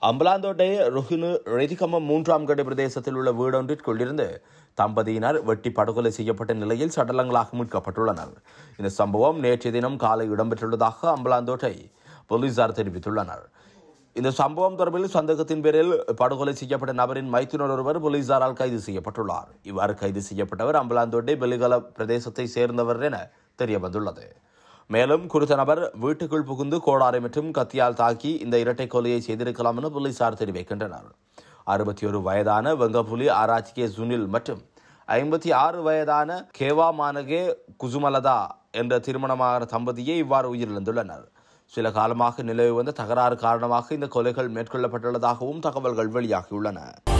அம்பலாந்தோட்டை ருஹினு ரெதிகமம் மூன்றாம் கட்ட பிரதேசத்தில் உள்ள வீடொன்றிற்குள் இருந்து தம்பதியினர் வெட்டி படுகொலை செய்யப்பட்ட நிலையில் சடலங்களாக மீட்கப்பட்டுள்ளனர் இந்த சம்பவம் நேற்றைய தினம் காலை இடம்பெற்றுள்ளதாக அம்பலாந்தோட்டை போலீசார் தெரிவித்துள்ளனர் இந்த சம்பவம் தொடர்பில் சந்தேகத்தின் பேரில் படுகொலை செய்யப்பட்ட நபரின் மைத்துனர் ஒருவர் போலீசாரால் கைது செய்யப்பட்டுள்ளார் இவ்வாறு கைது செய்யப்பட்டவர் அம்பலாந்தோட்டை பெலிகல பிரதேசத்தை சேர்ந்தவர் என தெரிய வந்துள்ளது மேலும் குறித்த நபர் வீட்டுக்குள் புகுந்து கோடாரை மற்றும் கத்தியால் தாக்கி இந்த இரட்டை கொலையை செய்திருக்கலாம் என போலீசார் தெரிவிக்கின்றனர் அறுபத்தி ஒரு வயதான வெங்கப்புலி ஆராய்ச்சிகே சுனில் மற்றும் ஐம்பத்தி ஆறு வயதான கேவா மானகே குசுமலதா என்ற திருமணமான தம்பதியே இவ்வாறு உயிரிழந்துள்ளனர் சில காலமாக நிலவி வந்த தகராறு காரணமாக இந்த கொலைகள் மேற்கொள்ளப்பட்டுள்ளதாகவும் தகவல்கள் வெளியாகியுள்ளன